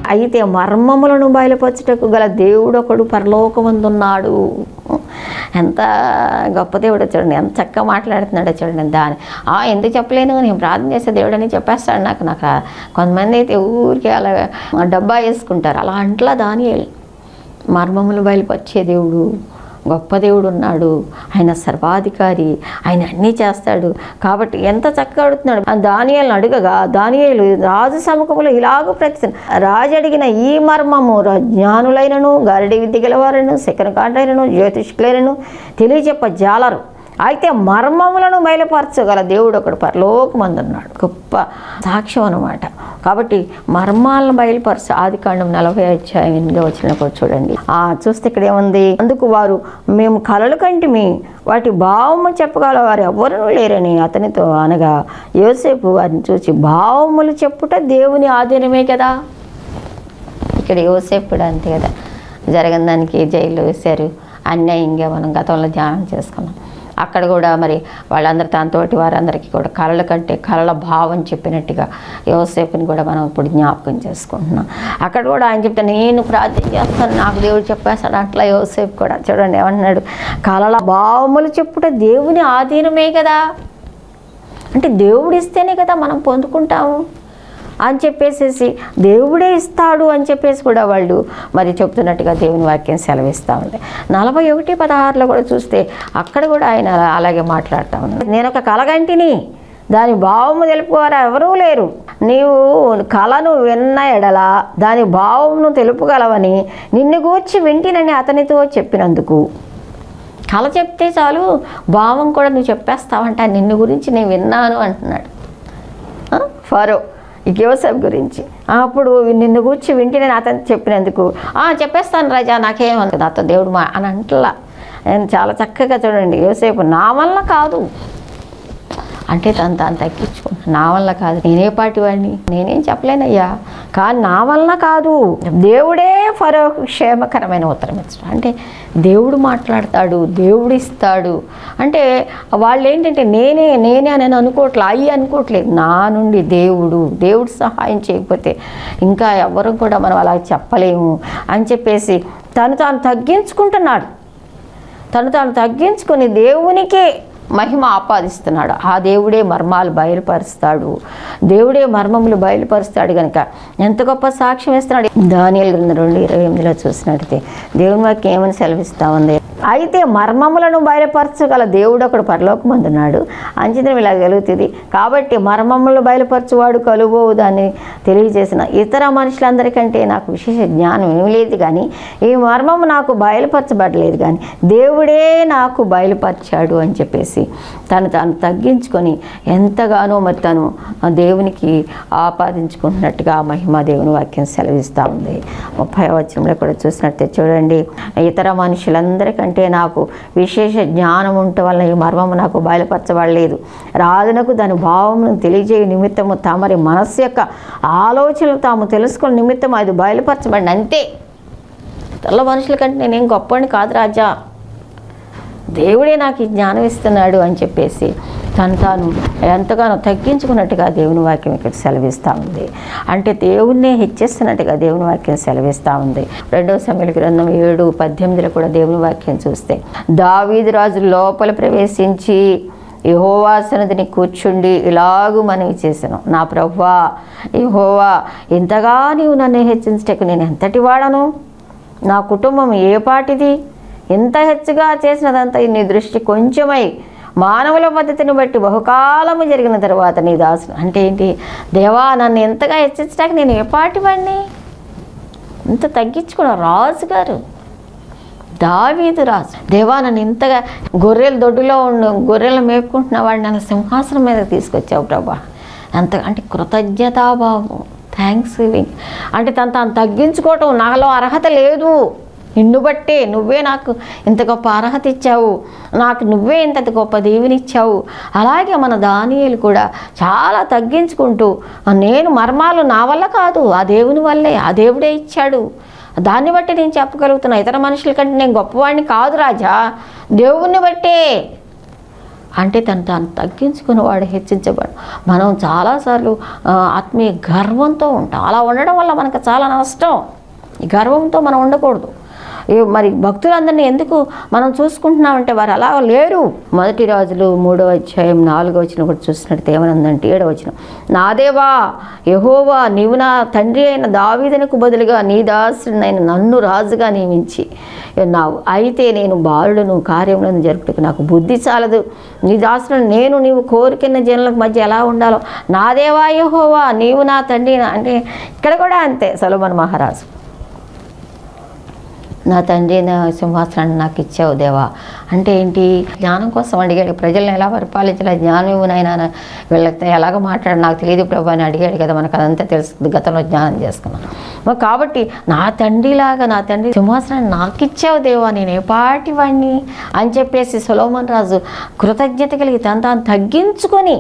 అయితే మర్మములను బయలుపరచుటకు గల దేవుడు ఒకడు పరలోకమందున్నాడు ఎంత గొప్ప దేవుడో చూడండి ఎంత చక్కగా మాట్లాడుతున్నాడో చూడండి దాని "ఆ, ఎందుకు చెప్పలేను నేను ప్రార్థన చేసే దేవుడు అని చెప్పేస్తాడు నాకు నాకు రా-" కొంతమంది అయితే ఊరికే అలా డబ్బా వేసుకుంటారు అలా అంట్లా దానియేలు మర్మములు బయలుపరిచే దేవుడు గొప్ప దేవుడు ఉన్నాడు ఆయన సర్వాధికారి ఆయన అన్నీ చేస్తాడు కాబట్టి ఎంత చక్కగా అడుగుతున్నాడు ఆ దానియేలను అడగగా దానియేలు రాజు సముఖములో ఇలాగ ప్రతి రాజు అడిగిన ఈ మర్మము రా- జ్ఞానులైనను గారడి విద్య గలవారను శకన కాంటైనను జ్యోతిష్కులైనను తెలియజెప్ప జాలరు అయితే మర్మములను బయలుపరచగల దేవుడు ఒకడు పరలోకమందున్నాడు గొప్ప సాక్ష్యం అనమాట కాబట్టి మర్మాలను బయలుపరచ ఆది కాండం నలభై అధ్యాయం ఎనిమిదో వచ్చినప్పుడు చూడండి ఆ చూస్తే ఇక్కడ ఏముంది అందుకు వారు మేము కలలు కంటిమి వాటి భావము చెప్పగల వారు ఎవరూ లేరని అతనితో అనగా యోసేపు వారిని చూసి భావములు చెప్పుట దేవుని ఆధీనమే కదా ఇక్కడ యోసేపు కూడా అంతే కదా జరిగిన దానికి జైల్లో వేశారు అన్యాయంగా మనం గతంలో ధ్యానం చేసుకున్నాం అక్కడ కూడా మరి వాళ్ళందరి తనతోటి వారందరికీ కూడా కళల కంటే కళల భావం చెప్పినట్టుగా యోసేపుని కూడా మనం ఇప్పుడు జ్ఞాపకం చేసుకుంటున్నాం అక్కడ కూడా ఆయన చెప్తే నేను ప్రార్థన చేస్తాను నాకు దేవుడు చెప్పేస్తాడు అట్లా యోసేపు కూడా చూడండి ఏమన్నాడు కళల భావములు చెప్పుట దేవుని ఆధీనమే కదా అంటే దేవుడు ఇస్తేనే కదా మనం పొందుకుంటాము అని చెప్పేసేసి దేవుడే ఇస్తాడు అని చెప్పేసి కూడా వాళ్ళు మరి చెప్తున్నట్టుగా దేవుని వాక్యం సెలవిస్తూ ఉంది నలభై ఒకటి పదహారులో కూడా చూస్తే అక్కడ కూడా ఆయన అలా- అలాగే మాట్లాడుతూ ఉన్నాడు నేను ఒక కలగంటిని దాని భావము తెలుపువారు ఎవరూ లేరు నీవు కళను విన్న ఎడల దాని భావమును తెలుపగలవని నిన్ను గూర్చి వింటినని అతనితో చెప్పినందుకు కళ చెప్తే చాలు భావం కూడా నువ్వు చెప్పేస్తావంట నిన్ను గురించి నేను విన్నాను అంటున్నాడు ఆ? ఫరో ఈ యోసేపు గురించి ఆ, అప్పుడు నిన్ను గురించి వింటే నేను అతను చెప్పినందుకు "ఆ, చెప్పేస్తాను రాజా నాకేమనుకుంది నాతో దేవుడు మా అని అంటలా ఆయన చాలా చక్కగా చూడండి యోసేపు నా వల్ల కాదు అంటే తను తాను తగ్గించుకున్నా నా వల్ల కాదు నేనే పాటి వాడిని నేనేం చెప్పలేనయ్యా కానీ నా వల్ల కాదు దేవుడే ఫరో క్షేమకరమైన ఉత్తరం ఇస్తాడు అంటే దేవుడు మాట్లాడతాడు దేవుడు ఇస్తాడు అంటే వాళ్ళు ఏంటంటే నేనే నేనే అని అనుకోవట్లే అయ్యి అనుకోవట్లేదు నా నుండి దేవుడు దేవుడు సహాయం చేయకపోతే ఇంకా ఎవరు కూడా మనం అలా చెప్పలేము అని చెప్పేసి తను తాను తగ్గించుకుంటున్నాడు తను తాను తగ్గించుకొని దేవునికే మహిమ ఆపాదిస్తున్నాడు ఆ దేవుడే మర్మాలు బయలుపరుస్తాడు దేవుడే మర్మములు బయలుపరుస్తాడు కనుక ఎంత గొప్ప సాక్ష్యం ఇస్తున్నాడు దానియలు గ్రంథం రెండు ఇరవై ఎనిమిదిలో చూసినట్టయితే దేవుని వాక్యం ఏమని సెలవిస్తా ఉంది అయితే మర్మములను బయలుపరచగల దేవుడు ఒకడు పరలోకమందున్నాడు అంచనా ఇలా కలుగుతుంది కాబట్టి మర్మములు బయలుపరచువాడు కలుగోవు దాన్ని తెలియజేసిన ఇతర మనుషులందరికంటే నాకు విశేష జ్ఞానం ఏమి లేదు కానీ ఈ మర్మము నాకు బయలుపరచబడలేదు కానీ దేవుడే నాకు బయలుపరిచాడు అని చెప్పేసి తను తాను తగ్గించుకొని ఎంతగానో మరి తను ఆ దేవునికి ఆపాదించుకుంటున్నట్టుగా ఆ మహిమ దేవుని వాక్యం సెలవిస్తూ ఉంది ముప్పై వచనంలో కూడా చూసినట్టే చూడండి ఇతర మనుషులందరికంటే నాకు విశేష జ్ఞానం ఉండటం వల్ల ఈ మర్మము నాకు బయలుపరచబడలేదు రాజునకు దాని భావమును తెలియజేయ నిమిత్తము తమరి మనస్సు యొక్క ఆలోచనలు తాము తెలుసుకున్న నిమిత్తం అది బయలుపరచబడింది అంతే తెల్ల మనుషుల కంటే నేనేం గొప్పని కాదు రాజా దేవుడే నాకు ఈ జ్ఞానం ఇస్తున్నాడు అని చెప్పేసి తను తాను ఎంతగానో తగ్గించుకున్నట్టుగా దేవుని వాక్యం ఇక్కడ సెలవిస్తూ ఉంది అంటే దేవుణ్ణే హెచ్చిస్తున్నట్టుగా దేవుని వాక్యం సెలవిస్తూ ఉంది రెండవ సమయాల గ్రంథం ఏడు పద్దెనిమిదిలో కూడా దేవుని వాక్యం చూస్తే దావీదు రాజు లోపల ప్రవేశించి యహోవా సన్నిధిని కూర్చుండి ఇలాగూ మనవి చేశాను నా ప్రభువా యహోవా ఇంతగా నీవు నన్ను హెచ్చించటకు నేను ఎంతటి వాడను నా కుటుంబం ఏ పాటిది ఇంత హెచ్చుగా చేసినదంతా నీ దృష్టి కొంచెమై మానవుల పద్ధతిని బట్టి బహుకాలము జరిగిన తర్వాత నీ దాసును అంటే ఏంటి దేవా నన్ను ఎంతగా హెచ్చించడానికి నేను ఏ పాటి వాడిని ఇంత తగ్గించుకున్న రాజు గారు దావీదు రాజు దేవా నన్ను ఇంతగా గొర్రెల దొడ్డులో ఉండు గొర్రెలు మేపుకుంటున్న వాడిని నన్ను సింహాసనం మీద తీసుకొచ్చావు ప్రభా అంత అంటే కృతజ్ఞతాభావం థ్యాంక్స్ గివింగ్ అంటే తను తాను తగ్గించుకోవటం నాలో అర్హత లేదు నిన్ను బట్టే నువ్వే నాకు ఇంత గొప్ప అర్హత ఇచ్చావు నాకు నువ్వే ఇంత గొప్ప దీవెనిచ్చావు అలాగే మన దానియులు కూడా చాలా తగ్గించుకుంటూ నేను మర్మాలు నా వల్ల కాదు ఆ దేవుని వల్లే ఆ దేవుడే ఇచ్చాడు దాన్ని బట్టి నేను చెప్పగలుగుతున్నా ఇతర మనుషుల కంటే నేను గొప్పవాడిని కాదు రాజా దేవుణ్ణి బట్టే అంటే తను తాను తగ్గించుకుని వాడు హెచ్చించబడు మనం చాలాసార్లు ఆ, ఆత్మీయ గర్వంతో ఉంటాం అలా ఉండడం వల్ల మనకు చాలా నష్టం ఈ గర్వంతో మనం ఉండకూడదు ఈ మరి భక్తులందరినీ ఎందుకు మనం చూసుకుంటున్నామంటే వారు అలా లేరు మొదటి రాజులు మూడో అధ్యాయం నాలుగో వచ్చిన కూడా చూసినట్టు ఏమనుందంటే ఏడో వచ్చిన నా దేవా యహోవా నీవు నా తండ్రి అయిన దావీదునకు బదులుగా నీ దాసుడినైన నన్ను రాజుగా నియమించి ఉన్నావు అయితే నేను బాలుడును కార్యములను జరుపుటకు నాకు బుద్ధి చాలదు నీ దాసుడు నేను నీవు కోరికన్న జనులకు మధ్య ఎలా ఉండాలో నా దేవా యహోవా నీవు నా తండ్రి నా-" అంటే ఇక్కడ కూడా అంతే సొలమన్ మహారాజు నా తండ్రి నా సింహాసనాన్ని నాకు ఇచ్చావు దేవా అంటే ఏంటి జ్ఞానం కోసం అడిగాడు ప్రజలను ఎలా పరిపాలించాలి జ్ఞానం ఇవ్వు నాయనా అని వీళ్ళతో ఎలాగ మాట్లాడు నాకు తెలియదు ప్రభు అని అడిగాడు కదా మనకు అదంతా తెలుసు గతంలో జ్ఞానం చేసుకున్నాను మరి కాబట్టి నా తండ్రిలాగా నా తండ్రి సింహాసనాన్ని నాకు ఇచ్చావు దేవా నేను ఏ పాటి వాడిని అని చెప్పేసి సొలోమన్ రాజు కృతజ్ఞత కలిగి తను తాను తగ్గించుకొని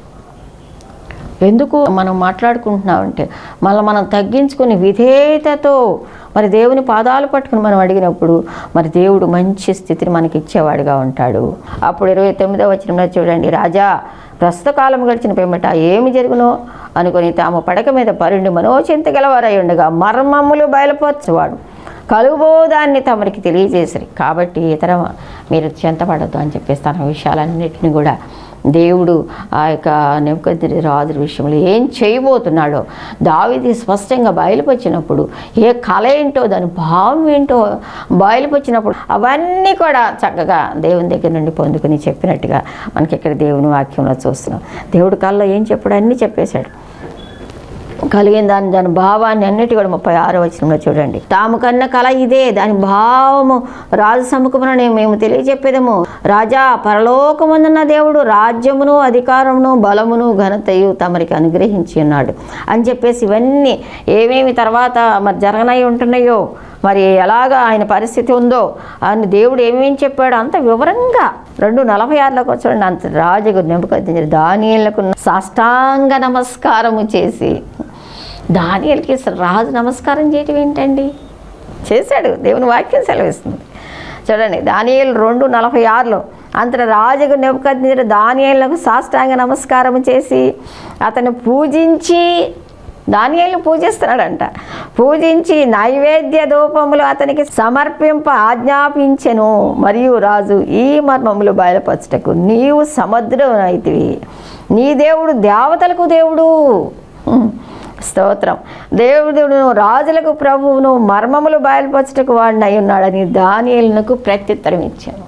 ఎందుకు మనం మాట్లాడుకుంటున్నామంటే మళ్ళీ మనం తగ్గించుకొని విధేయతతో మరి దేవుని పాదాలు పట్టుకుని మనం అడిగినప్పుడు మరి దేవుడు మంచి స్థితిని మనకి ఇచ్చేవాడిగా ఉంటాడు అప్పుడు ఇరవై తొమ్మిదో వచ్చిన చూడండి రాజా ప్రస్తుత కాలం గడిచిన పిమ్మట ఏమి జరుగునో అనుకుని తాము పడక మీద పరుండి మనోచింత గలవారై ఉండగా మర్మములు బయలుపరచువాడు కలుగుబో దాన్ని తమరికి తెలియజేసిరి కాబట్టి ఇతర మీరు చింతపడద్దు అని చెప్పేసి తన విషయాలన్నింటినీ కూడా దేవుడు ఆ యొక్క నెమ్మది రాజు విషయంలో ఏం చేయబోతున్నాడో దావిది స్పష్టంగా బయలుపరిచినప్పుడు ఏ కళ ఏంటో దాని భావం ఏంటో బయలుపరిచినప్పుడు అవన్నీ కూడా చక్కగా దేవుని దగ్గర నుండి పొందుకుని చెప్పినట్టుగా మనకి ఇక్కడ దేవుని వాక్యంలో చూస్తున్నాం దేవుడు కళ్ళలో ఏం చెప్పాడు అన్నీ చెప్పేశాడు కలిగిన దాని దాని భావాన్ని అన్నిటి కూడా ముప్పై ఆరో వచనంలో చూడండి తాము కన్న కళ ఇదే దాని భావము రాజు సముఖముననే మేము తెలియజెప్పేదము రాజా పరలోకముందున్న దేవుడు రాజ్యమును అధికారమును బలమును ఘనతయు తమరికి అనుగ్రహించి ఉన్నాడు అని చెప్పేసి ఇవన్నీ ఏమేమి తర్వాత మరి జరగనై ఉంటున్నాయో మరి ఎలాగా ఆయన పరిస్థితి ఉందో అని దేవుడు ఏమేమి చెప్పాడో అంత వివరంగా రెండు నలభై ఆరులోకి వచ్చాడు అంత రాజుకు నెంపుకొద్ది దానిలకు సాష్టాంగ నమస్కారము చేసి దానియలకి అసలు రాజు నమస్కారం చేయటం ఏంటండి చేశాడు దేవుని వాక్యం సెలవిస్తుంది చూడండి దానియేలు రెండు నలభై ఆరులో అంతట రాజుకు నెప్పుకొద్ది దానియేలకు సాష్టాంగ నమస్కారం చేసి అతను పూజించి దానియేలు పూజిస్తున్నాడంట పూజించి నైవేద్య ధూపములు అతనికి సమర్పింప ఆజ్ఞాపించెను మరియు రాజు ఈ మర్మములు బయలుపరచుటకు నీవు సముద్రం అయితివి నీ దేవుడు దేవతలకు దేవుడు హ్మ్. స్తోత్రం దేవుడు రాజులకు ప్రభువును మర్మములు బయలుపరచుటకు వాడినై ఉన్నాడని దానియేలునకు ప్రత్యుత్తరం ఇచ్చాను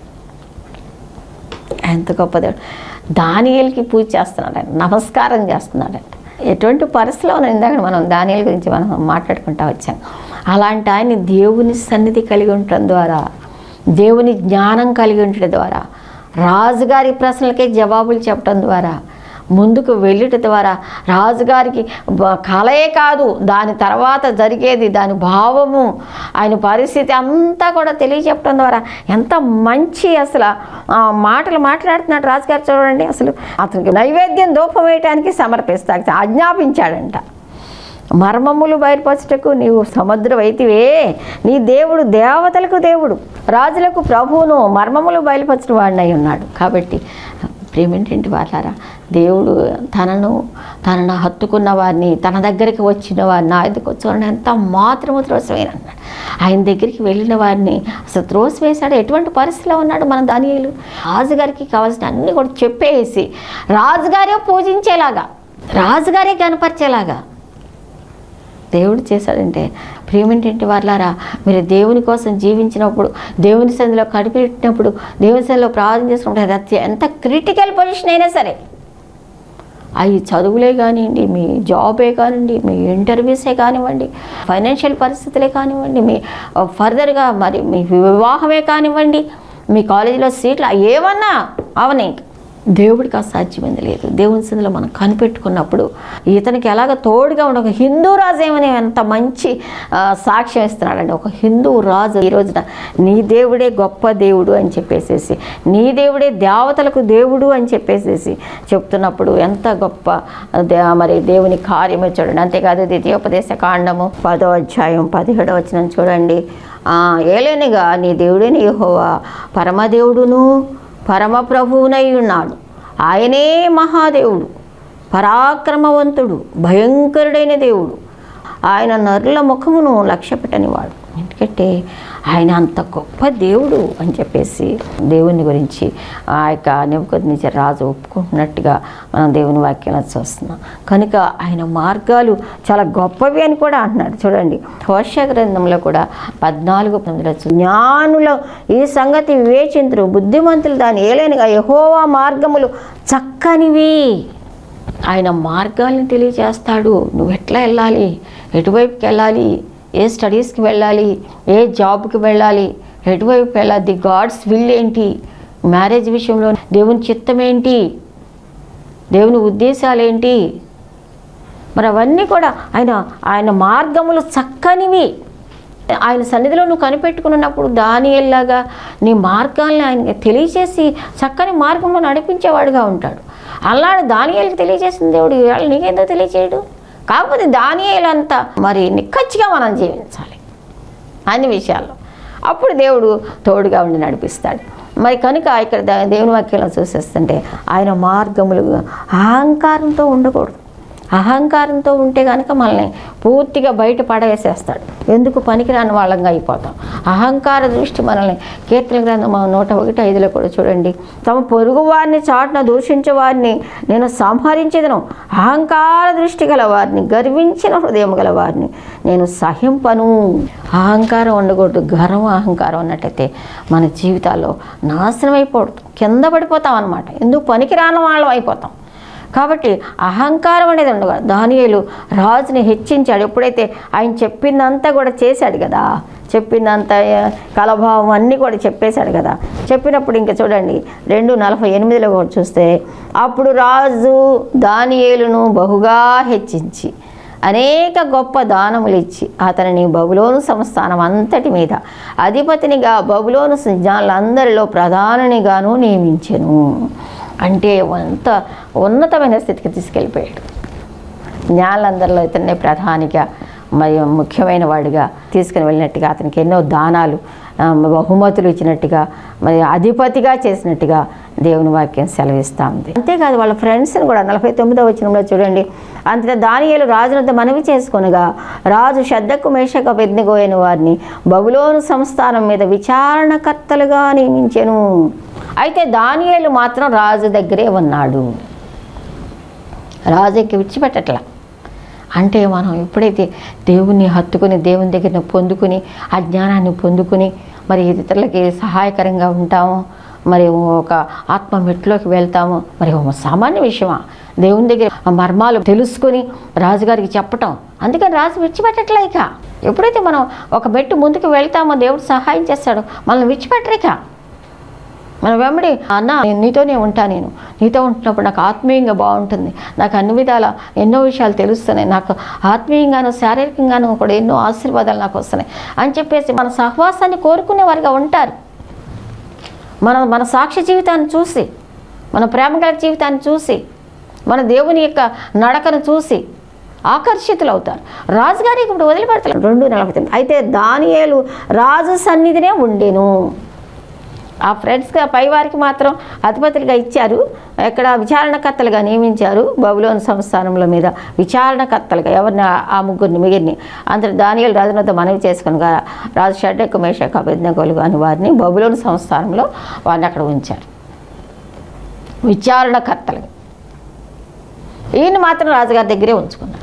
ఎంత గొప్ప దేవుడు దానియేలుకి పూజ చేస్తున్నాడంట నమస్కారం చేస్తున్నాడంట ఎటువంటి పరిస్థితిలో ఉన్న ఇందాక మనం దానియేలు గురించి మనం మాట్లాడుకుంటా వచ్చాం అలాంటి ఆయన దేవుని సన్నిధి కలిగి ఉండటం ద్వారా దేవుని జ్ఞానం కలిగి ఉండటం ద్వారా రాజుగారి ప్రశ్నలకే జవాబులు చెప్పడం ద్వారా ముందుకు వెళ్ళుట ద్వారా రాజుగారికి బ- కలయే కాదు దాని తర్వాత జరిగేది దాని భావము ఆయన పరిస్థితి అంతా కూడా తెలియచెప్పడం ద్వారా ఎంత మంచి అసలు ఆ, మాటలు మాట్లాడుతున్నాడు రాజుగారు చూడండి అసలు అతనికి నైవేద్యం ధూపం వేయటానికి సమర్పిస్తా ఆజ్ఞాపించాడంట మర్మములు బయలుపరచుటకు నీవు సముద్రం అయితివే నీ దేవుడు దేవతలకు దేవుడు రాజులకు ప్రభువును మర్మములు బయలుపరచడం వాడినై ఉన్నాడు కాబట్టి ప్రేమేంటంటి వాళ్ళారా దేవుడు తనను తనను హత్తుకున్న వారిని తన దగ్గరికి వచ్చిన వారిని నా దగ్గరికి వచ్చి ఎంత మాత్రము త్రోసివేయను అన్నాడు ఆయన దగ్గరికి వెళ్ళిన వారిని అసలు త్రోసివేశాడు ఎటువంటి పరిస్థితిలో ఉన్నాడు మన దానియులు రాజుగారికి కావాల్సిన అన్ని కూడా చెప్పేసి రాజుగారే పూజించేలాగా రాజుగారే కనపరిచేలాగా దేవుడు చేశాడంటే ప్రేమేంటంటే వాళ్ళారా మీరు దేవుని కోసం జీవించినప్పుడు దేవుని సంధిలో కడిపెట్టినప్పుడు దేవుని సంధిలో ప్రార్థన చేసినప్పుడు అది అత్య- ఎంత క్రిటికల్ పొజిషన్ అయినా సరే అవి చదువులే కానివ్వండి మీ జాబే కానివ్వండి మీ ఇంటర్వ్యూసే కానివ్వండి ఫైనాన్షియల్ పరిస్థితులే కానివ్వండి మీ ఫర్దర్గా మరి మీ వివాహమే కానివ్వండి మీ కాలేజీలో సీట్లు ఏమన్నా అవని దేవుడికి అసాధ్యమైంది లేదు దేవుని సందులో మనం కనిపెట్టుకున్నప్పుడు ఇతనికి ఎలాగ తోడుగా ఉండే ఒక హిందూ రాజు ఏమని ఎంత మంచి ఆ, సాక్ష్యం ఇస్తున్నాడండి ఒక హిందూ రాజు ఈ రోజున నీ దేవుడే గొప్ప దేవుడు అని చెప్పేసేసి నీ దేవుడే దేవతలకు దేవుడు అని చెప్పేసేసి చెప్తున్నప్పుడు ఎంత గొప్ప దే- మరి దేవుని కార్యమే చూడండి అంతేకాదు ద్వితీయోపదేశ కాండము పదో అధ్యాయం పదిహేడో వచ్చిన చూడండి ఆ, ఏలేనిగా నీ దేవుడే నీ యెహోవా పరమదేవుడును పరమప్రభువునై ఉన్నాడు ఆయనే మహాదేవుడు పరాక్రమవంతుడు భయంకరుడైన దేవుడు ఆయన నరుల ముఖమును లక్ష్య పెట్టనివాడు ఎందుకంటే ఆయన అంత గొప్ప దేవుడు అని చెప్పేసి దేవుని గురించి ఆ యొక్క నిపుకొద్ది రాజు ఒప్పుకుంటున్నట్టుగా మనం దేవుని వాక్యంలో చూస్తున్నాం కనుక ఆయన మార్గాలు చాలా గొప్పవి అని కూడా అంటున్నాడు చూడండి హోష గ్రంథంలో కూడా పద్నాలుగు పందులో జ్ఞానుల ఈ సంగతి వివేచింతురు బుద్ధిమంతులు దాని ఏలైనగా యహోవా మార్గములు చక్కనివి ఆయన మార్గాల్ని తెలియజేస్తాడు నువ్వు ఎట్లా వెళ్ళాలి ఎటువైపుకి వెళ్ళాలి ఏ స్టడీస్కి వెళ్ళాలి ఏ జాబ్కి వెళ్ళాలి ఎటువైపు వెళ్ళాలి ది గాడ్స్ విల్ ఏంటి మ్యారేజ్ విషయంలో దేవుని చిత్తం ఏంటి దేవుని ఉద్దేశాలు ఏంటి మరి అవన్నీ కూడా ఆయన ఆయన మార్గములు చక్కనివి ఆయన సన్నిధిలో నువ్వు కనిపెట్టుకున్నప్పుడు దానియల్లాగా నీ మార్గాల్ని ఆయన తెలియచేసి చక్కని మార్గంలో నడిపించేవాడుగా ఉంటాడు అలాంటి దానియాలకి తెలియజేసిన దేవుడు ఇవాళ నీకెందుకు తెలియచేయడు కాకపోతే దానియాలంతా మరి నిక్కచ్చిగా మనం జీవించాలి అన్ని విషయాల్లో అప్పుడు దేవుడు తోడుగా ఉండి నడిపిస్తాడు మరి కనుక ఇక్కడ దా- దేవుని వాక్యంలో చూసేస్తుంటే ఆయన మార్గములు అహంకారంతో ఉండకూడదు అహంకారంతో ఉంటే కనుక మనల్ని పూర్తిగా బయట పడవేసేస్తాడు ఎందుకు పనికిరాని వాళ్ళంగా అయిపోతాం అహంకార దృష్టి మనల్ని కీర్తన గ్రంథం నూట ఒకటి ఐదులో కూడా చూడండి తమ పొరుగు వారిని చాటున దూషించే వారిని నేను సంహరించేదను అహంకార దృష్టి గల వారిని గర్వించిన హృదయం గల వారిని నేను సహింపను అహంకారం ఉండకూడదు గర్వం అహంకారం అన్నట్టయితే మన జీవితాల్లో నాశనం అయిపోవడం కింద పడిపోతాం అనమాట ఎందుకు పనికిరాని వాళ్ళం అయిపోతాం కాబట్టి అహంకారం అనేది ఉండదు దానియేలు రాజుని హెచ్చించాడు ఎప్పుడైతే ఆయన చెప్పిందంతా కూడా చేశాడు కదా చెప్పిందంత కలభావం అన్నీ కూడా చెప్పేశాడు కదా చెప్పినప్పుడు ఇంకా చూడండి రెండు నలభై ఎనిమిదిలో కూడా చూస్తే అప్పుడు రాజు దానియేలును బహుగా హెచ్చించి అనేక గొప్ప దానములు ఇచ్చి అతనిని బబులోను సంస్థానం అంతటి మీద అధిపతినిగా బబులోను జ్ఞానులందరిలో ప్రధానిగాను నియమించెను అంటే అంత ఉన్నతమైన స్థితికి తీసుకెళ్ళిపోయాడు జ్ఞానులందరిలో ఇతన్నే ప్రధానిగా మరి ముఖ్యమైన వాడిగా తీసుకుని వెళ్ళినట్టుగా అతనికి ఎన్నో దానాలు ఆ, బహుమతులు ఇచ్చినట్టుగా మరి అధిపతిగా చేసినట్టుగా దేవుని వాక్యం సెలవిస్తూ ఉంది అంతేకాదు వాళ్ళ ఫ్రెండ్స్ని కూడా నలభై తొమ్మిదో వచనంలో చూడండి అంతటా దానియేలు రాజునంత మనవి చేసుకొనగా రాజు శద్దకు మేషక పెద్దగోయని వారిని బబులోను సంస్థానం మీద విచారణకర్తలుగా నియమించెను అయితే దానియేలు మాత్రం రాజు దగ్గరే ఉన్నాడు రాజుకి విడిచిపెట్టట్లా అంటే మనం ఎప్పుడైతే దేవుణ్ణి హత్తుకుని దేవుని దగ్గర పొందుకుని ఆ జ్ఞానాన్ని పొందుకుని మరి ఇతరులకి సహాయకరంగా ఉంటామో మరి ఒక ఆత్మ మెట్లోకి వెళ్తాము మరి ఒక సామాన్య విషయమా దేవుని దగ్గర ఆ మర్మాలు తెలుసుకొని రాజుగారికి చెప్పటం అందుకని రాజు విడిచిపెట్టట్లే ఇక ఎప్పుడైతే మనం ఒక మెట్టు ముందుకు వెళ్తామో దేవుడు సహాయం చేస్తాడు మనల్ని విడిచిపెట్టరిక మన వెంబడి అన్న నేను నీతోనే ఉంటా నేను నీతో ఉంటున్నప్పుడు నాకు ఆత్మీయంగా బాగుంటుంది నాకు అన్ని విధాల ఎన్నో విషయాలు తెలుస్తున్నాయి నాకు ఆత్మీయంగాను శారీరకంగాను కూడా ఎన్నో ఆశీర్వాదాలు నాకు వస్తున్నాయి అని చెప్పేసి మన సహవాసాన్ని కోరుకునే వారిగా ఉంటారు మన మన సాక్షి జీవితాన్ని చూసి మన ప్రేమగల జీవితాన్ని చూసి మన దేవుని యొక్క నడకను చూసి ఆకర్షితులు అవుతారు రాజుగారి ఇప్పుడు వదిలిపెడతారు రెండు నలభై తొమ్మిది అయితే దానియేలు రాజు సన్నిధినే ఉండెను ఆ ఫ్రెండ్స్గా పైవారికి మాత్రం అధిపతులుగా ఇచ్చారు ఎక్కడ విచారణకర్తలుగా నియమించారు బబులోని సంస్థానముల మీద విచారణకర్తలుగా ఎవరిని ఆ- ఆ ముగ్గురిని మిగిలిని అందరు దానియలు రాజునతో మనవి చేసుకునగా రాజు షడ్డకు మేషకు అభిజ్ఞగోలు అని వారిని బబులోని సంస్థానంలో వారిని అక్కడ ఉంచారు విచారణకర్తలుగా ఈయన మాత్రం రాజుగారి దగ్గరే ఉంచుకున్నారు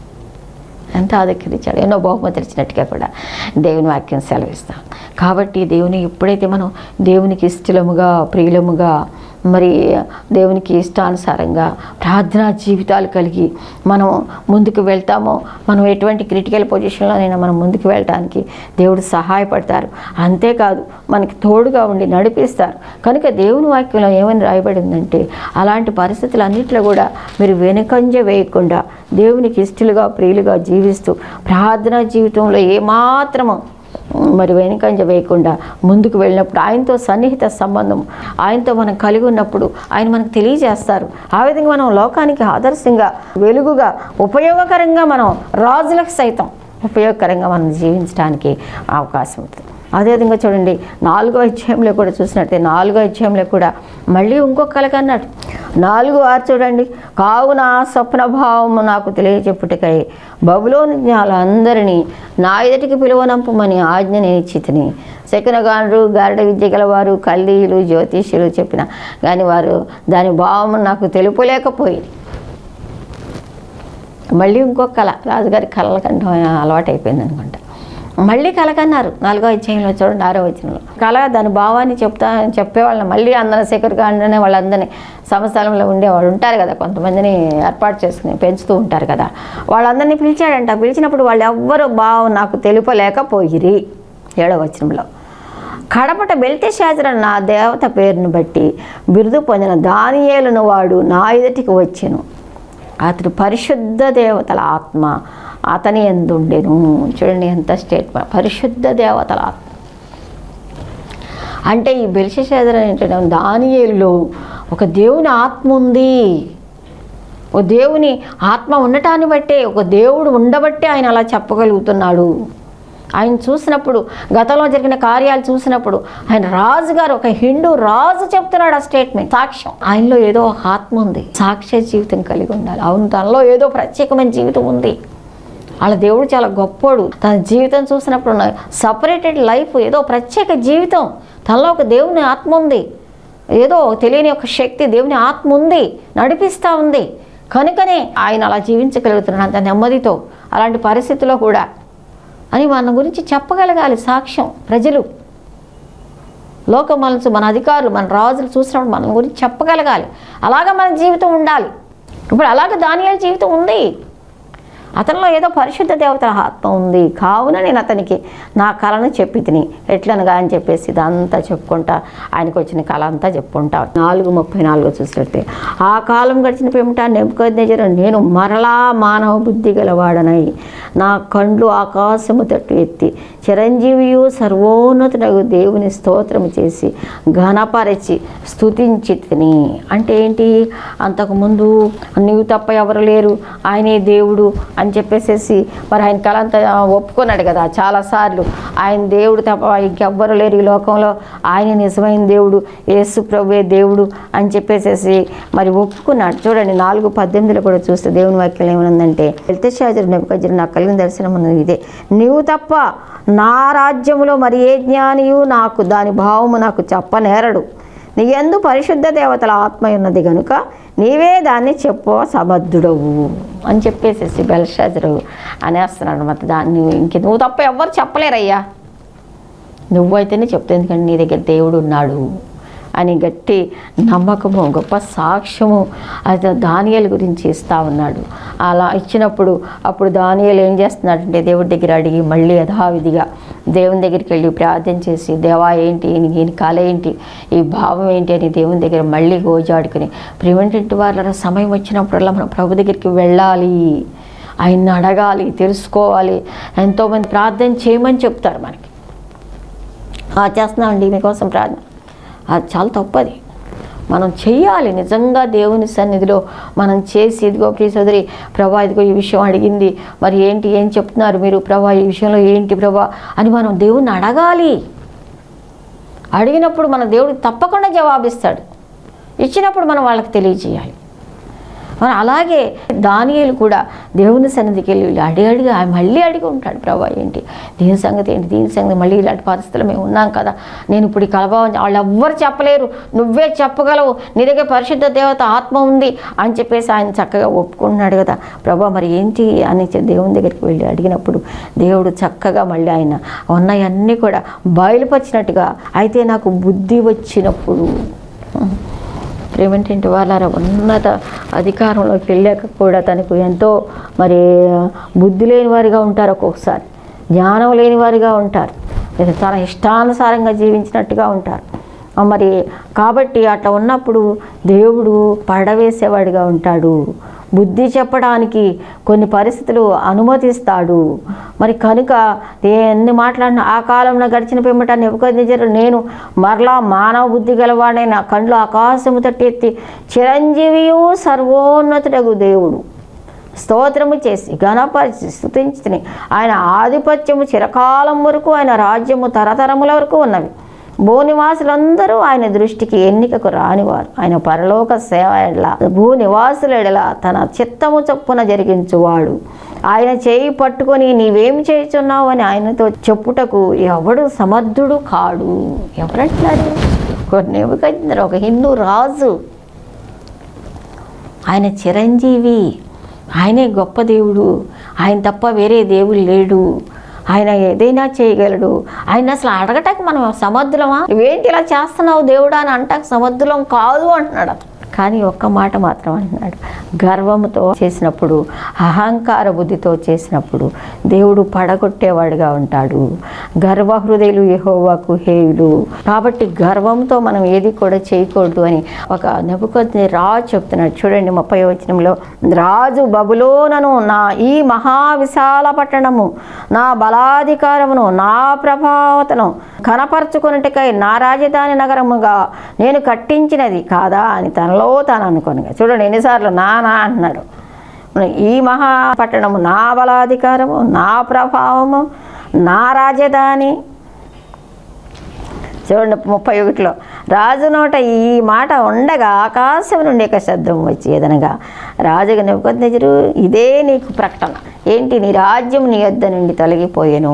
ఎంత ఆదక్కరించాడు ఎన్నో బహుమతులు ఇచ్చినట్టుగా కూడా దేవుని వాక్యం సెలవిస్తాం కాబట్టి దేవుని ఎప్పుడైతే మనం దేవునికి ఇష్టలముగా ప్రియులముగా మరి దేవునికి ఇష్టానుసారంగా ప్రార్థనా జీవితాలు కలిగి మనం ముందుకు వెళ్తామో మనం ఎటువంటి క్రిటికల్ పొజిషన్లోనైనా మనం ముందుకు వెళ్ళటానికి దేవుడు సహాయపడతారు అంతేకాదు మనకి తోడుగా ఉండి నడిపిస్తారు కనుక దేవుని వాక్యంలో ఏమని రాయబడిందంటే అలాంటి పరిస్థితులన్నింటిలో కూడా మీరు వెనుకంజ వేయకుండా దేవునికి ఇష్టలుగా ప్రియులుగా జీవిస్తూ ప్రార్థనా జీవితంలో ఏమాత్రము మరి వెనుకంజ వేయకుండా ముందుకు వెళ్ళినప్పుడు ఆయనతో సన్నిహిత సంబంధం ఆయనతో మనం కలిగి ఉన్నప్పుడు ఆయన మనకు తెలియజేస్తారు ఆ విధంగా మనం లోకానికి ఆదర్శంగా వెలుగుగా ఉపయోగకరంగా మనం రాజులకు సైతం ఉపయోగకరంగా మనం జీవించడానికి అవకాశం ఉంటుంది అదేవిధంగా చూడండి నాలుగో అధ్యాయంలో కూడా చూసినట్టే నాలుగో అధ్యాయంలో కూడా మళ్ళీ ఇంకొక కలక అన్నాడు నాలుగు ఆరు చూడండి కావున స్వప్న భావము నాకు తెలియచెప్పుటకై బబులోని జ్ఞాలందరినీ నా ఎదుటికి పిలువనంపమని ఆజ్ఞ నేను ఇచ్చి తిని శకునగానులు గారడ విద్య గలవారు కల్దీయులు జ్యోతిష్యులు చెప్పిన కానీ వారు దాని భావము నాకు తెలుపలేకపోయింది మళ్ళీ ఇంకొక కళ రాజుగారి కళల కంటే అలవాటు అయిపోయింది అనుకుంటా మళ్ళీ కలకన్నారు నాలుగో అధ్యాయంలో చూడండి ఆరో వచనంలో కళ దాని భావాన్ని చెప్తా చెప్పేవాళ్ళని మళ్ళీ అందరూ శేఖర్ గాంధీ వాళ్ళందరినీ సంస్థలంలో ఉండేవాళ్ళు ఉంటారు కదా కొంతమందిని ఏర్పాటు చేసుకుని పెంచుతూ ఉంటారు కదా వాళ్ళందరినీ పిలిచాడంట పిలిచినప్పుడు వాళ్ళు ఎవ్వరు భావం నాకు తెలుపలేకపోయిరి ఏడో వచనంలో కడపట బెల్తెషాజర నా దేవత పేరును బట్టి బిరుదు పొందిన దానియేలును వాడు నా ఎదుటికి వచ్చెను అతడు పరిశుద్ధ దేవతల ఆత్మ అతని ఎందుండెను చూడండి ఎంత స్టేట్మెంట్ పరిశుద్ధ దేవతల ఆత్మ అంటే ఈ బెల్షేషాజర్ ఏంటంటే దానియేలులో ఒక దేవుని ఆత్మ ఉంది ఒక దేవుని ఆత్మ ఉండటాన్ని బట్టే ఒక దేవుడు ఉండబట్టే ఆయన అలా చెప్పగలుగుతున్నాడు ఆయన చూసినప్పుడు గతంలో జరిగిన కార్యాలు చూసినప్పుడు ఆయన రాజు గారు ఒక హిందూ రాజు చెప్తున్నాడు ఆ స్టేట్మెంట్ సాక్ష్యం ఆయనలో ఏదో ఒక ఆత్మ ఉంది సాక్ష్య జీవితం కలిగి ఉండాలి అవును తనలో ఏదో ప్రత్యేకమైన జీవితం ఉంది వాళ్ళ దేవుడు చాలా గొప్పోడు తన జీవితం చూసినప్పుడు సపరేటెడ్ లైఫ్ ఏదో ప్రత్యేక జీవితం తనలో ఒక దేవుని ఆత్మ ఉంది ఏదో తెలియని ఒక శక్తి దేవుని ఆత్మ ఉంది నడిపిస్తూ ఉంది కనుకనే ఆయన అలా జీవించగలుగుతున్నాడు అంత నెమ్మదితో అలాంటి పరిస్థితిలో కూడా అని మన గురించి చెప్పగలగాలి సాక్ష్యం ప్రజలు లోక మనసు మన అధికారులు మన రాజులు చూసినప్పుడు మన గురించి చెప్పగలగాలి అలాగ మన జీవితం ఉండాలి ఇప్పుడు అలాగ దానియాల జీవితం ఉంది అతనిలో ఏదో పరిశుద్ధ దేవతల ఆత్మ ఉంది కావున నేను అతనికి నా కళను చెప్పి తిని ఎట్లనగా అని చెప్పేసి ఇదంతా చెప్పుకుంటా ఆయనకు వచ్చిన కళ అంతా చెప్పుకుంటా నాలుగు ముప్పై నాలుగు చూసినట్టే ఆ కాలం గడిచిన పిమ్మట నెప్పుకొద్దేజర నేను మరలా మానవ బుద్ధి గలవాడనై నా కండ్లు ఆకాశము తట్టు ఎత్తి చిరంజీవియు సర్వోన్నతుడగు దేవుని స్తోత్రము చేసి ఘనపరచి స్తుతించి తిని అంటే ఏంటి అంతకుముందు నీవు తప్ప ఎవరు లేరు ఆయనే దేవుడు అని చెప్పేసేసి మరి ఆయన కళ అంతా ఒప్పుకున్నాడు కదా చాలాసార్లు ఆయన దేవుడు తప్ప ఇంకెవ్వరు లేరు ఈ లోకంలో ఆయన నిజమైన దేవుడు యేసు ప్రభువే దేవుడు అని చెప్పేసేసి మరి ఒప్పుకున్నాడు చూడండి నాలుగు పద్దెనిమిదిలో కూడా చూస్తే దేవుని వాక్యం ఏమనుందంటే వెళ్తేషాజరు నెప్పజరు నాకు కలిగిన దర్శనం ఉన్నది ఇదే నీవు తప్ప నా రాజ్యములో మరి ఏ జ్ఞానియు నాకు దాని భావము నాకు చెప్పనేరడు నీ ఎందు పరిశుద్ధ దేవతల ఆత్మ ఉన్నది కనుక నీవే దాన్ని చెప్పు సమర్థుడవు అని చెప్పేసేసి బెల్షాజరు అనేస్తున్నాడు అనమాట దాన్ని ఇంక నువ్వు తప్ప ఎవ్వరు చెప్పలేరయ్యా నువ్వైతేనే చెప్తే ఎందుకంటే నీ దగ్గర దేవుడు ఉన్నాడు అని గట్టి నమ్మకము గొప్ప సాక్ష్యము అది దానియల గురించి ఇస్తా ఉన్నాడు అలా ఇచ్చినప్పుడు అప్పుడు దానియలు ఏం చేస్తున్నాడంటే దేవుడి దగ్గర అడిగి మళ్ళీ యథావిధిగా దేవుని దగ్గరికి వెళ్ళి ప్రార్థన చేసి దేవా ఏంటి ఈయన కళ ఏంటి ఈ భావం ఏంటి అని దేవుని దగ్గర మళ్ళీ గోజాడుకుని ప్రివెంటెంట్ వాళ్ళ సమయం వచ్చినప్పుడల్లా మనం ప్రభు దగ్గరికి వెళ్ళాలి ఆయన్ని అడగాలి తెలుసుకోవాలి ఎంతోమంది ప్రార్థన చేయమని చెప్తారు మనకి "ఆ, చేస్తున్నామండి మీకోసం ప్రార్థన అది చాలా తప్పది మనం చెయ్యాలి నిజంగా దేవుని సన్నిధిలో మనం చేసి ఇదిగో ప్రియ సోదరి ప్రభా ఇదిగో ఈ విషయం అడిగింది మరి ఏంటి ఏం చెప్తున్నారు మీరు ప్రభా ఈ విషయంలో ఏంటి ప్రభా అని మనం దేవుణ్ణి అడగాలి అడిగినప్పుడు మన దేవుడు తప్పకుండా జవాబిస్తాడు ఇచ్చినప్పుడు మనం వాళ్ళకి తెలియజేయాలి మరి అలాగే దానియేలు కూడా దేవుని సన్నిధికి వెళ్ళి వీళ్ళు అడిగి అడిగి ఆయన మళ్ళీ అడిగి ఉంటాడు ప్రభా ఏంటి దీని సంగతి ఏంటి దీని సంగతి మళ్ళీ ఇలాంటి పరిస్థితులు మేము ఉన్నాం కదా నేను ఇప్పుడు ఈ కలభావం వాళ్ళు ఎవ్వరు చెప్పలేరు నువ్వే చెప్పగలవు నీ దగ్గర పరిశుద్ధ దేవత ఆత్మ ఉంది అని చెప్పేసి ఆయన చక్కగా ఒప్పుకుంటున్నాడు కదా ప్రభా మరి ఏంటి అని చెప్పి దేవుని దగ్గరికి వెళ్ళి అడిగినప్పుడు దేవుడు చక్కగా మళ్ళీ ఆయన ఉన్నాయన్నీ కూడా బయలుపరిచినట్టుగా అయితే నాకు బుద్ధి వచ్చినప్పుడు ప్రేమేంటంటే వాళ్ళ ఉన్నత అధికారంలోకి వెళ్ళాక కూడా తనకు ఎంతో మరి బుద్ధి లేని వారిగా ఉంటారు ఒక్కొక్కసారి జ్ఞానం లేని వారిగా ఉంటారు లేదా తన ఇష్టానుసారంగా జీవించినట్టుగా ఉంటారు ఆ మరి కాబట్టి అట్లా ఉన్నప్పుడు దేవుడు పడవేసేవాడిగా ఉంటాడు బుద్ధి చెప్పడానికి కొన్ని పరిస్థితులు అనుమతిస్తాడు మరి కనుక ఎన్ని మాట్లాడిన ఆ కాలంలో గడిచిన పిమ్మట నిజరు నేను మరలా మానవ బుద్ధి గలవాడే నా కండ్లు ఆకాశము తట్టి ఎత్తి చిరంజీవియు సర్వోన్నతుడగు దేవుడు స్తోత్రము చేసి ఘనపరిచి స్థుతించి ఆయన ఆధిపత్యము చిరకాలం వరకు ఆయన రాజ్యము తరతరముల వరకు ఉన్నవి భూనివాసులందరూ ఆయన దృష్టికి ఎన్నికకు రానివారు ఆయన పరలోక సేవ ఎడల భూనివాసుల ఎడల తన చిత్తము చొప్పున జరిగించువాడు ఆయన చేయి పట్టుకొని నీవేమి చేయుచున్నావు అని ఆయనతో చెప్పుటకు ఎవడు సమర్థుడు కాడు ఎవరంటున్నారు కొన్ని ఒక హిందూ రాజు ఆయన చిరంజీవి ఆయనే గొప్ప దేవుడు ఆయన తప్ప వేరే దేవుడు లేడు ఆయన ఏదైనా చేయగలడు ఆయన అసలు అడగటానికి మనం సముద్రమా నువ్వేంటి ఇలా చేస్తున్నావు దేవుడా అని అంటాక సముద్రం కాదు అంటున్నాడు అతను. కానీ ఒక్క మాట మాత్రం అంటున్నాడు గర్వంతో చేసినప్పుడు అహంకార బుద్ధితో చేసినప్పుడు దేవుడు పడగొట్టేవాడుగా ఉంటాడు గర్వ హృదయులు యెహోవాకు హేయులు కాబట్టి గర్వంతో మనం ఏది కూడా చేయకూడదు అని ఒక నెబుకొద్ది రాజు చెప్తున్నాడు చూడండి ముప్పై వచనంలో రాజు బబులోనను నా ఈ మహా విశాల పట్టణము నా బలాధికారమును నా ప్రభావతను కనపరుచుకున్నట్టుకై నా రాజధాని నగరముగా నేను కట్టించినది కాదా అని తనలో తాను అనుకోనిగా చూడండి ఎన్నిసార్లు నా నా అంటున్నాడు ఈ మహా పట్టణము నా బలాధికారము నా ప్రభావము నా రాజధాని చూడండి ముప్పై ఒకటిలో రాజు నోట ఈ మాట ఉండగా ఆకాశం నుండి ఒక శబ్దం వచ్చేదనగా రాజుగా నెప్పుకొద్దు ఇదే నీకు ప్రకటన ఏంటి నీ రాజ్యం నీ యొద్ద నుండి తొలగిపోయెను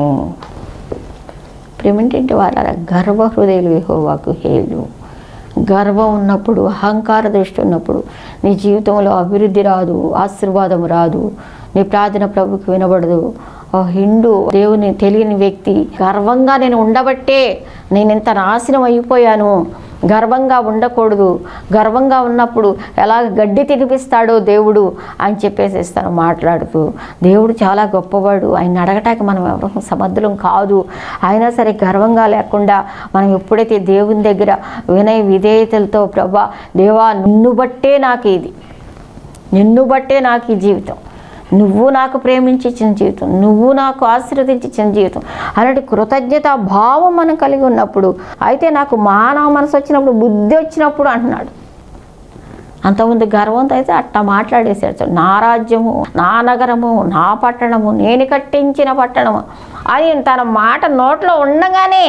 ప్రేమేంటంటే వాళ్ళ గర్వ హృదయులు యెహోవాకు హేయులు గర్వం ఉన్నప్పుడు అహంకార దృష్టి ఉన్నప్పుడు నీ జీవితంలో అభివృద్ధి రాదు ఆశీర్వాదం రాదు నీ ప్రార్థన ప్రభుకి వినబడదు ఓ హిందూ దేవుని తెలియని వ్యక్తి గర్వంగా నేను ఉండబట్టే నేను ఇంత నాశనం అయిపోయాను గర్వంగా ఉండకూడదు గర్వంగా ఉన్నప్పుడు ఎలా గడ్డి తినిపిస్తాడో దేవుడు అని చెప్పేసి తను మాట్లాడుతూ దేవుడు చాలా గొప్పవాడు ఆయన అడగటానికి మనం ఎవరు సమర్థులం కాదు అయినా సరే గర్వంగా లేకుండా మనం ఎప్పుడైతే దేవుని దగ్గర వినయ విధేయతలతో ప్రభా దేవా నిన్ను బట్టే నాకు ఇది నిన్ను బట్టే నాకు ఈ జీవితం నువ్వు నాకు ప్రేమించి ఇచ్చిన జీవితం నువ్వు నాకు ఆశీర్వదించి ఇచ్చిన జీవితం అలాంటి కృతజ్ఞత భావం మనం కలిగి ఉన్నప్పుడు అయితే నాకు మానవ మనసు వచ్చినప్పుడు బుద్ధి వచ్చినప్పుడు అంటున్నాడు అంతకుముందు గర్వంతో అయితే అట్టా మాట్లాడేశాడు చూడు. నా రాజ్యము నా నగరము నా పట్టణము నేను కట్టించిన పట్టణము అని తన మాట నోట్లో ఉండగానే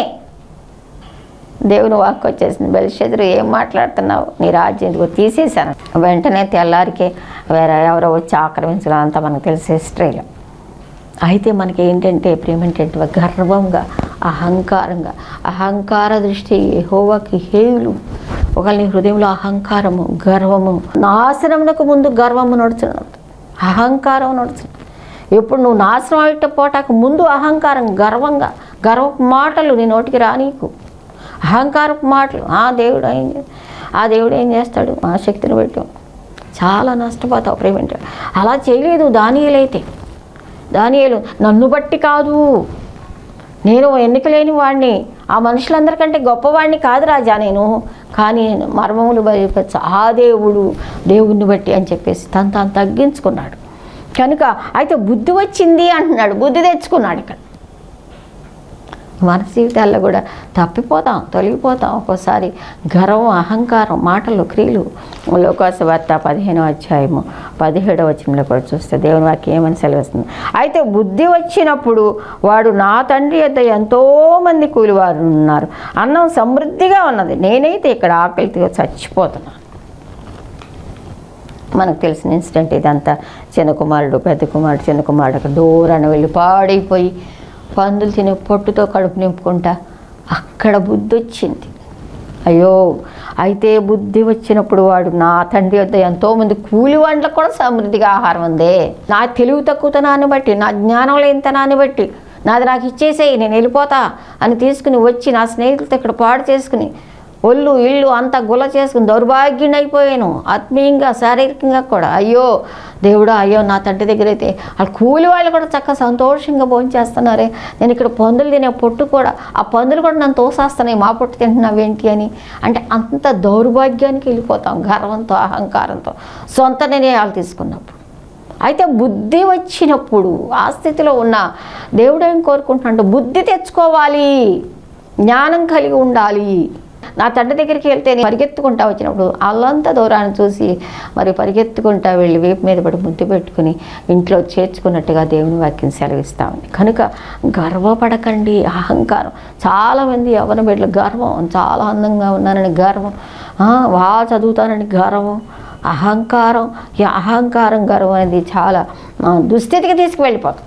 దేవుని వాక్ వచ్చేసింది బలిషెదురు ఏం మాట్లాడుతున్నావు నీ రాజ్యం ఇదిగో తీసేశాను వెంటనే తెల్లారికే వేరే ఎవరో వచ్చి ఆక్రమించడం అంతా మనకు తెలిసే హిస్టరీలో అయితే మనకి ఏంటంటే ప్రేమ ఏంటంటే గర్వంగా అహంకారంగా అహంకార దృష్టి హోవాకి హేయులు ఒకళ్ళ హృదయంలో అహంకారము గర్వము నాశనమునకు ముందు గర్వము నడుచున్నది అహంకారం నడుచున్నది ఎప్పుడు నువ్వు నాశనం అయ్యేట పోటాకు ముందు అహంకారం గర్వంగా గర్వపు మాటలు నీ నోటికి రానీకు అహంకారపు మాటలు ఆ దేవుడు ఏం చే- ఆ దేవుడు ఏం చేస్తాడు ఆ శక్తిని పెట్టి చాలా నష్టపోతావు ప్రేమింట అలా చేయలేదు దానియలైతే దానియలు నన్ను బట్టి కాదు నేను ఎన్నిక లేని వాడిని ఆ మనుషులందరికంటే గొప్పవాడిని కాదు రాజా నేను కానీ మర్మములు బయలుపరచ ఆ దేవుడు దేవుణ్ణి బట్టి అని చెప్పేసి తను తాను తగ్గించుకున్నాడు కనుక అయితే బుద్ధి వచ్చింది అంటున్నాడు బుద్ధి తెచ్చుకున్నాడు ఇక్కడ మన జీవితాల్లో కూడా తప్పిపోతాం తొలగిపోతాం ఒక్కోసారి గర్వం అహంకారం మాటలు క్రియలు లోకాస వార్త పదిహేనో అధ్యాయము పదిహేడవ వచనంలో కూడా చూస్తే దేవుని వాక్యం ఏమని సెలవుస్తుంది అయితే బుద్ధి వచ్చినప్పుడు వాడు నా తండ్రి యొద్ద ఎంతోమంది కూలివారు ఉన్నారు అన్నం సమృద్ధిగా ఉన్నది నేనైతే ఇక్కడ ఆకలితో చచ్చిపోతున్నాను మనకు తెలిసిన ఇన్సిడెంట్ ఇదంతా చిన్న కుమారుడు పెద్ద కుమారుడు చిన్న కుమారుడు అక్కడ దూరాన వెళ్ళి పాడైపోయి పందులు తినే పొట్టుతో కడుపు నింపుకుంటా అక్కడ బుద్ధి వచ్చింది అయ్యో అయితే బుద్ధి వచ్చినప్పుడు వాడు నా తండ్రి వద్ద ఎంతోమంది కూలి వంటలకు కూడా సమృద్ధిగా ఆహారం ఉంది నా తెలివి తక్కువతనాన్ని బట్టి నా జ్ఞానం లేనితనాన్ని బట్టి నాది నాకు ఇచ్చేసేయి నేను వెళ్ళిపోతా అని తీసుకుని వచ్చి నా స్నేహితులతో ఇక్కడ పాడు చేసుకుని ఒళ్ళు ఇల్లు అంతా గుల చేసుకుని దౌర్భాగ్యం అయిపోయాను ఆత్మీయంగా శారీరకంగా కూడా అయ్యో దేవుడా అయ్యో నా తండ్రి దగ్గర అయితే ఆ కూలి వాళ్ళు కూడా చక్కగా సంతోషంగా భోజనం చేస్తున్నారే నేను ఇక్కడ పందులు తినే పొట్టు కూడా ఆ పందులు కూడా నన్ను తోసేస్తున్నాయి మా పొట్టు తింటున్నావేంటి అని అంటే అంత దౌర్భాగ్యానికి వెళ్ళిపోతాం గర్వంతో అహంకారంతో సొంత నిర్ణయాలు తీసుకున్నప్పుడు అయితే బుద్ధి వచ్చినప్పుడు ఆ స్థితిలో ఉన్న దేవుడు ఏం కోరుకుంటున్నాడు బుద్ధి తెచ్చుకోవాలి జ్ఞానం కలిగి ఉండాలి నా తండ్రి దగ్గరికి వెళ్తే నేను పరిగెత్తుకుంటా వచ్చినప్పుడు అల్లంత దూరాన్ని చూసి మరి పరిగెత్తుకుంటా వెళ్ళి వీపు మీద పడి ముద్దు పెట్టుకుని ఇంట్లో చేర్చుకున్నట్టుగా దేవుని వాక్యం సెలవిస్తా ఉంది కనుక గర్వపడకండి అహంకారం చాలామంది యవన బిడ్డలు గర్వం చాలా అందంగా ఉన్నానని గర్వం ఆ, బాగా చదువుతానని గర్వం అహంకారం ఈ అహంకారం గర్వం అనేది చాలా ఆ, దుస్థితికి తీసుకువెళ్ళిపోతుంది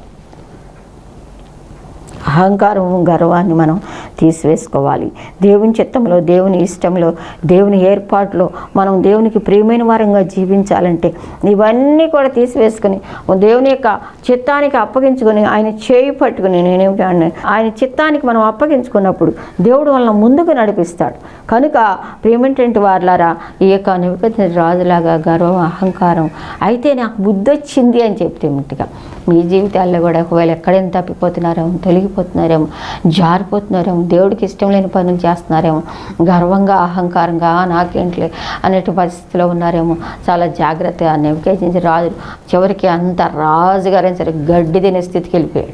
అహంకారం గర్వాన్ని మనం తీసివేసుకోవాలి దేవుని చిత్తంలో దేవుని ఇష్టంలో దేవుని ఏర్పాటులో మనం దేవునికి ప్రియమైన వారంగా జీవించాలంటే ఇవన్నీ కూడా తీసివేసుకుని దేవుని యొక్క చిత్తానికి అప్పగించుకొని ఆయన చేయి పట్టుకుని నేనేమిటి అన్న- ఆయన చిత్తానికి మనం అప్పగించుకున్నప్పుడు దేవుడు వాళ్ళని ముందుకు నడిపిస్తాడు కనుక ప్రియమైనటువంటి వారులారా ఈ యొక్క నిపుణ రాజులాగా గర్వం అహంకారం అయితే నాకు బుద్ధి వచ్చింది అని చెప్తే ముట్టిగా మీ జీవితాల్లో కూడా ఒకవేళ ఎక్కడైనా తప్పిపోతున్నారేమో తొలగిపోతున్నారేమో జారిపోతున్నారేమో దేవుడికి ఇష్టం లేని పనులు చేస్తున్నారేమో గర్వంగా అహంకారంగా "ఆ, నాకేంట్లే అనేటి పరిస్థితిలో ఉన్నారేమో చాలా జాగ్రత్తగా నెవికేషన్ రాజు చివరికి అంత రాజుగారైనా సరే గడ్డి తినే స్థితికి వెళ్ళిపోయాడు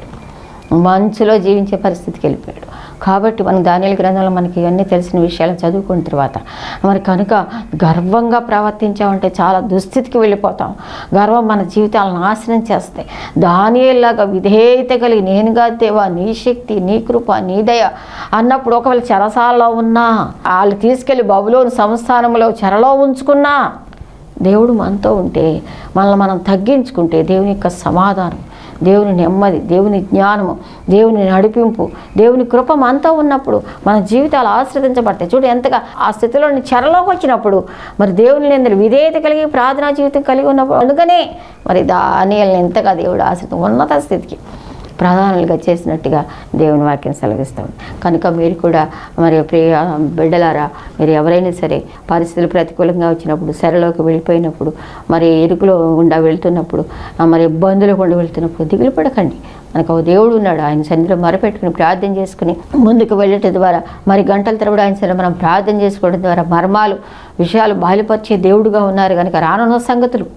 మంచులో జీవించే పరిస్థితికి వెళ్ళిపోయాడు కాబట్టి మనం దానిల గ్రంథంలో మనకి ఇవన్నీ తెలిసిన విషయాలు చదువుకున్న తర్వాత మరి కనుక గర్వంగా ప్రవర్తించామంటే చాలా దుస్థితికి వెళ్ళిపోతాం గర్వం మన జీవితాలను నాశనం చేస్తాయి దానిలాగా విధేయత కలిగి నేనుగా దేవా నీ శక్తి నీ కృప నీ దయ అన్నప్పుడు ఒకవేళ చెరసాలలో ఉన్నా వాళ్ళు తీసుకెళ్ళి బబులోని సంస్థానంలో చెరలో ఉంచుకున్నా దేవుడు మనతో ఉంటే మనల్ని మనం తగ్గించుకుంటే దేవుని యొక్క సమాధానం దేవుని నెమ్మది దేవుని జ్ఞానము దేవుని నడిపింపు దేవుని కృప మనతో ఉన్నప్పుడు మన జీవితాలు ఆశ్రదించబడతాయి చూడు ఎంతగా ఆ స్థితిలో చెరలోకి వచ్చినప్పుడు మరి దేవుని ఎందుకు విధేయత కలిగి ప్రార్థనా జీవితం కలిగి ఉన్నప్పుడు అందుకనే మరి దానియల్ని ఎంతగా దేవుడు ఆశ్రితం ఉన్నత స్థితికి ప్రధానులుగా చేసినట్టుగా దేవుని వాక్యం సెలవిస్తాం కనుక మీరు కూడా మరి ప్రియ బిడ్డలారా మీరు ఎవరైనా సరే పరిస్థితులు ప్రతికూలంగా వచ్చినప్పుడు సెరలోకి వెళ్ళిపోయినప్పుడు మరి ఇరుకులో గుండా వెళ్తున్నప్పుడు ఆ, మరి ఇబ్బందులు గుండా వెళ్తున్నప్పుడు దిగులు పడకండి మనకు ఒక దేవుడు ఉన్నాడు ఆయన సన్నిధిలో మొరపెట్టుకుని ప్రార్థన చేసుకుని ముందుకు వెళ్ళటం ద్వారా మరి గంటల తరబడి ఆయన సరే మనం ప్రార్థన చేసుకోవడం ద్వారా మర్మాలు విషయాలు బయలుపరిచే దేవుడుగా ఉన్నారు కనుక రానున్న సంగతులు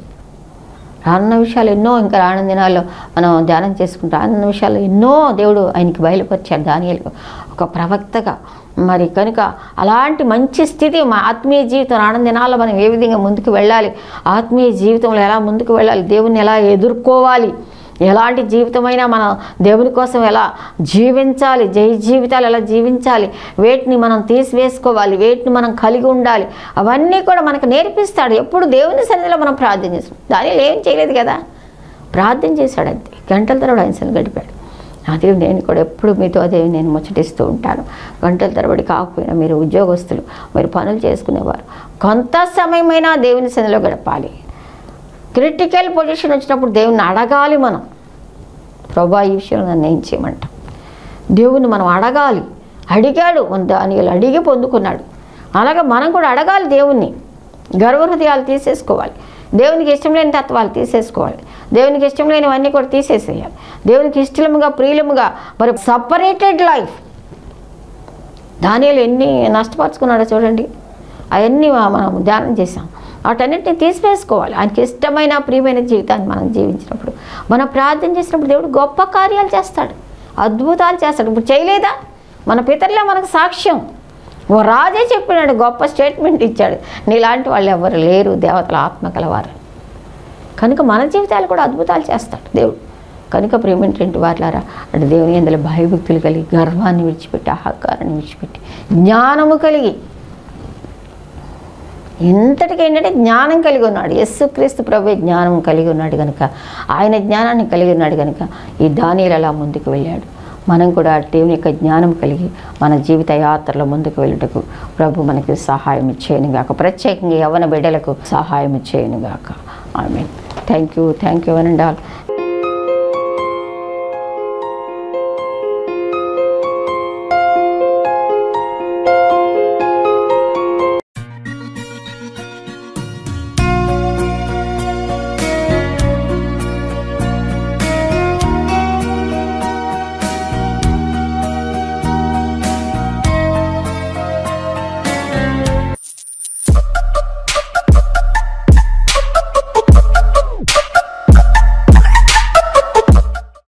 రానున్న విషయాలు ఎన్నో ఇంకా రానున్న దినాల్లో మనం ధ్యానం చేసుకుంటాం రానున్న విషయాలు ఎన్నో దేవుడు ఆయనకి బయలుపరిచాడు దానియలకు ఒక ప్రవక్తగా మరి కనుక అలాంటి మంచి స్థితి మా ఆత్మీయ జీవితం రానున్న దినాల్లో మనం ఏ విధంగా ముందుకు వెళ్ళాలి ఆత్మీయ జీవితంలో ఎలా ముందుకు వెళ్ళాలి దేవుణ్ణి ఎలా ఎదుర్కోవాలి ఎలాంటి జీవితమైనా మనం దేవుని కోసం ఎలా జీవించాలి జై జీవితాలు ఎలా జీవించాలి వేటిని మనం తీసివేసుకోవాలి వేటిని మనం కలిగి ఉండాలి అవన్నీ కూడా మనకు నేర్పిస్తాడు ఎప్పుడు దేవుని సన్నిధిలో మనం ప్రార్థన చేస్తాం దానిలో ఏం చేయలేదు కదా ప్రార్థన చేశాడు అంతే గంటల తరబడి ఆయన సన్నిధి గడిపాడు అదే నేను కూడా ఎప్పుడు మీతో అదే నేను ముచ్చటిస్తూ ఉంటాను గంటల తరబడి కాకపోయినా మీరు ఉద్యోగస్తులు మీరు పనులు చేసుకునేవారు కొంత సమయమైనా దేవుని సన్నిధిలో గడపాలి క్రిటికల్ పొజిషన్ వచ్చినప్పుడు దేవుని అడగాలి మనం ప్రభా ఈ విషయంలో నన్ను ఏం చేయమంట దేవుని మనం అడగాలి అడిగాడు దానిలు అడిగి పొందుకున్నాడు అలాగే మనం కూడా అడగాలి దేవుణ్ణి గర్వహృదయాలు తీసేసుకోవాలి దేవునికి ఇష్టం లేని తత్వాలు తీసేసుకోవాలి దేవునికి ఇష్టం లేనివన్నీ కూడా తీసేసేయాలి దేవునికి ఇష్టముగా ప్రియులముగా మరి సపరేటెడ్ లైఫ్ దానిలో ఎన్ని నష్టపరుచుకున్నాడో చూడండి అవన్నీ మనం ధ్యానం చేసాం వాటన్నిటిని తీసివేసుకోవాలి ఆయనకి ఇష్టమైన ప్రియమైన జీవితాన్ని మనం జీవించినప్పుడు మనం ప్రార్థన చేసినప్పుడు దేవుడు గొప్ప కార్యాలు చేస్తాడు అద్భుతాలు చేస్తాడు ఇప్పుడు చేయలేదా మన పితరులే మనకు సాక్ష్యం ఓ రాజే చెప్పినాడు గొప్ప స్టేట్మెంట్ ఇచ్చాడు నీలాంటి వాళ్ళు ఎవరు లేరు దేవతల ఆత్మ కలవారు కనుక మన జీవితాలు కూడా అద్భుతాలు చేస్తాడు దేవుడు కనుక ప్రేమేంటి వారులారా అంటే దేవుని అందులో భయభక్తులు కలిగి గర్వాన్ని విడిచిపెట్టి అహంకారాన్ని విడిచిపెట్టి జ్ఞానము కలిగి ఎంతటికి ఏంటంటే జ్ఞానం కలిగి ఉన్నాడు యేసుక్రీస్తు ప్రభు జ్ఞానం కలిగి ఉన్నాడు కనుక ఆయన జ్ఞానాన్ని కలిగి ఉన్నాడు కనుక ఈ దానిలు అలా ముందుకు వెళ్ళాడు మనం కూడా దేవుని యొక్క జ్ఞానం కలిగి మన జీవిత యాత్రలో ముందుకు వెళ్ళుటకు ప్రభు మనకి సహాయం చేయనుగాక ప్రత్యేకంగా యవన బిడ్డలకు సహాయం చేయనుగాక I mean thank you thank you అనండి ఆల్